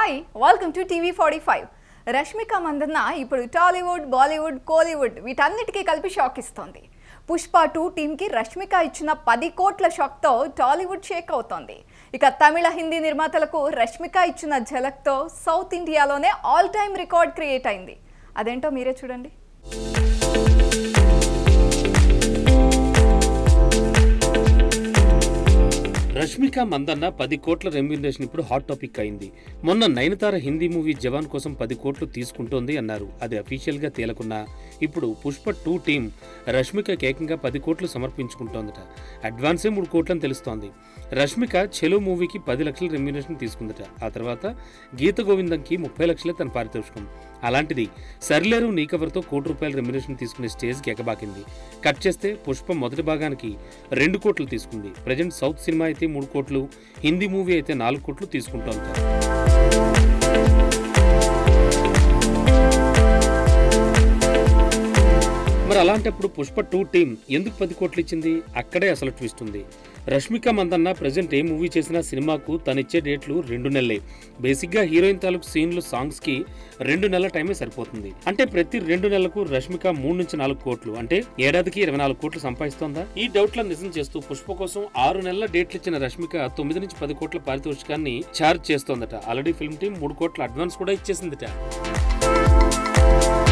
hi welcome to TV forty five Rashmika Mandanna ఇప్పుడు టాలీవుడ్ బాలీవుడ్ కోలీవుడ్ వీటన్నిటికీ కలిపి షాక్ ఇస్తోంది పుష్ప టూ టీంకి రష్మిక ఇచ్చిన పది కోట్ల షాక్తో టాలీవుడ్ షేక్ అవుతోంది ఇక తమిళ హిందీ నిర్మాతలకు రష్మిక ఇచ్చిన ఝలక్తో సౌత్ ఇండియాలోనే ఆల్ టైమ్ రికార్డ్ క్రియేట్ అయింది అదేంటో మీరే చూడండి రష్మిక మందన్న పది కోట్ల రెమ్యూనరేషన్ ఇప్పుడు హాట్ టాపిక్ అయింది మొన్న నయనతార హిందీ మూవీ జవాన్ కోసం పది కోట్లు తీసుకుంటోంది అన్నారు అది అఫీషియల్ గా తేలకున్నా ఇప్పుడు పుష్ప టూ టీం రష్మిక ఏకంగా పది కోట్లు సమర్పించుకుంటోందట అడ్వాన్సే మూడు కోట్లని తెలుస్తోంది రష్మిక చెలో మూవీకి పది లక్షల రెమ్యూనరేషన్ తీసుకుందట ఆ తర్వాత గీత గోవిందంకి ముప్పై లక్షలే తన పారితోషికం అలాంటిది సరిలేరు నీకవర్తో కోటి రూపాయల రెమ్యూనరేషన్ తీసుకునే స్టేజ్కి ఎగబాకింది కట్ చేస్తే పుష్ప మొదటి భాగానికి రెండు కోట్లు తీసుకుంది ప్రజెంట్ సౌత్ సినిమా అయితే మూడు కోట్లు హిందీ మూవీ అయితే నాలుగు కోట్లు తీసుకుంటోంది మరి అలాంటప్పుడు పుష్ప టూ టీం ఎందుకు పది కోట్లు ఇచ్చింది అక్కడే అసలు ట్విస్ట్ ఉంది రష్మిక మందన్న ప్రజెంట్ ఏ మూవీ చేసినా సినిమాకు తనిచ్చే డేట్లు రెండు నెలలే బేసిక్గా హీరోయిన్ తాలూకు సీన్లు సాంగ్స్ కి రెండు నెలల టైమే సరిపోతుంది అంటే ప్రతి రెండు నెలలకు రష్మిక మూడు నుంచి నాలుగు కోట్లు అంటే ఏడాదికి ఇరవై నాలుగు కోట్లు సంపాదిస్తోందా ఈ డౌట్లను నిజం చేస్తూ పుష్ప కోసం ఆరు నెలల డేట్లు ఇచ్చిన రష్మిక తొమ్మిది నుంచి పది కోట్ల పారితోషికాన్ని ఛార్జ్ చేస్తోందట ఆల్రెడీ ఫిల్మ్ టీం మూడు కోట్ల అడ్వాన్స్ కూడా ఇచ్చేసిందట